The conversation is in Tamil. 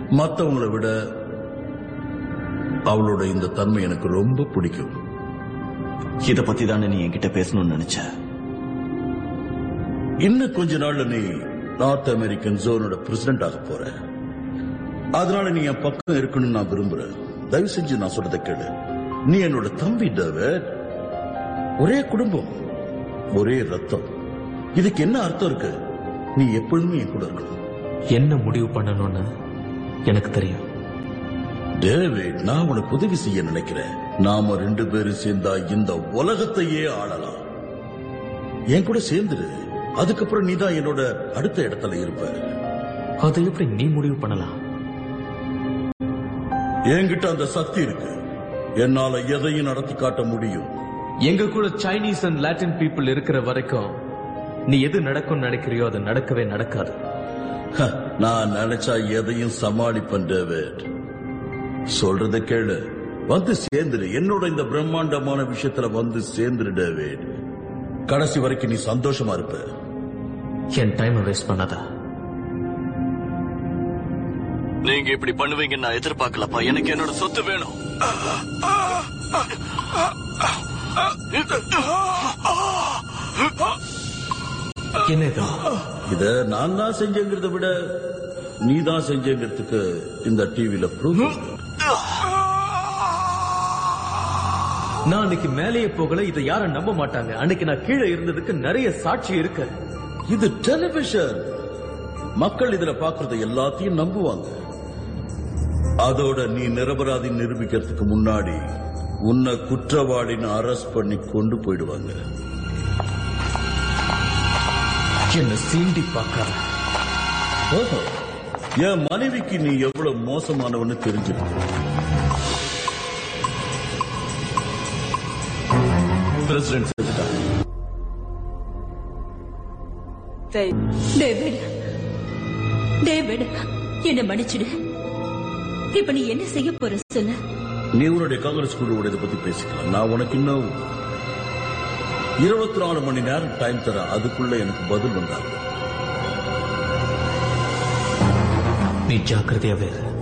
மத்தவங்களை விட அவளோட இந்த தன்மை எனக்கு ரொம்ப பிடிக்கும் இத பத்தி தானே நீ என்கிட்ட பேசணும்னு நினைச்ச இன்னும் கொஞ்ச நாள்ல நீ நார்த் அமெரிக்கன் ஜோனோட பிரசிடென்ட் ஆக போற அதனால நீ என் பக்கம் இருக்கணும்னு நான் விரும்புறேன் தயவு செஞ்சு நான் சொல்றதை கேளு நீ என்னோட தம்பி டேவிட் ஒரே குடும்பம் ஒரே ரத்தம் இதுக்கு என்ன அர்த்தம் இருக்கு நீ எப்பொழுதுமே என் கூட இருக்கணும் என்ன முடிவு பண்ணணும்னு எனக்கு தெரியும் டேவிட் நான் உனக்கு உதவி செய்ய நினைக்கிறேன் நாம ரெண்டு பேரும் சேர்ந்தா இந்த உலகத்தையே ஆளலாம் என் கூட சேர்ந்துரு அதுக்கப்புறம் நீ தான் என்னோட அடுத்த இடத்துல இருப்ப அதை எப்படி நீ முடிவு பண்ணலாம் என்கிட்ட அந்த சக்தி இருக்கு என்னால எதையும் நடத்தி காட்ட முடியும் எங்க கூட சைனீஸ் அண்ட் லாட்டின் பீப்புள் இருக்கிற வரைக்கும் நீ எது நடக்கும்னு நினைக்கிறியோ அது நடக்கவே நடக்காது ஹ, நான் நினைச்சா எதையும் சமாளிப்பேன் டேவிட் சொல்றத கேளு வந்து சேர்ந்துரு என்னோட இந்த பிரம்மாண்டமான விஷயத்துல வந்து சேர்ந்துரு டேவிட் கடைசி வரைக்கும் நீ சந்தோஷமா இருப்ப என் டைமை வேஸ்ட் பண்ணாதா நீங்க இப்படி பண்ணுவீங்கன்னு நான் எதிர்பார்க்கலப்பா எனக்கு என்னோட சொத்து வேணும் என்ன இது இத நான் தான் செஞ்சேங்கிறத விட நீ தான் செஞ்சேங்கிறதுக்கு இந்த டிவில ப்ரூஃப் நான் அன்னைக்கு மேலேயே போகல இதை யாரும் நம்ப மாட்டாங்க அன்னைக்கு நான் கீழே இருந்ததுக்கு நிறைய சாட்சி இருக்கு இது டெலிவிஷன் மக்கள் இதுல பாக்குறத எல்லாத்தையும் நம்புவாங்க அதோட நீ நிரபராதி நிரூபிக்கிறதுக்கு முன்னாடி உன்னை குற்றவாளின்னு அரெஸ்ட் பண்ணி கொண்டு போயிடுவாங்க என்ன சீண்டி பார்க்காத ஓஹோ என் மனைவிக்கு நீ எவ்வளவு மோசமானவன்னு தெரிஞ்சிருக்கு பிரசிடென்ட் செத்துட்டான் டேவிட் டேவிட் என்ன மன்னிச்சிடு இப்ப நீ என்ன செய்ய போற சொல்லு நீ உன்னுடைய காங்கிரஸ் குழுவோட இதை பத்தி பேசிக்கலாம் நான் உனக்கு இன்னும் இருபத்தி நாலு மணி நேரம் டைம் தரேன் அதுக்குள்ள எனக்கு பதில் வந்தாங்க நீ ஜாக்கிரதையாவே இரு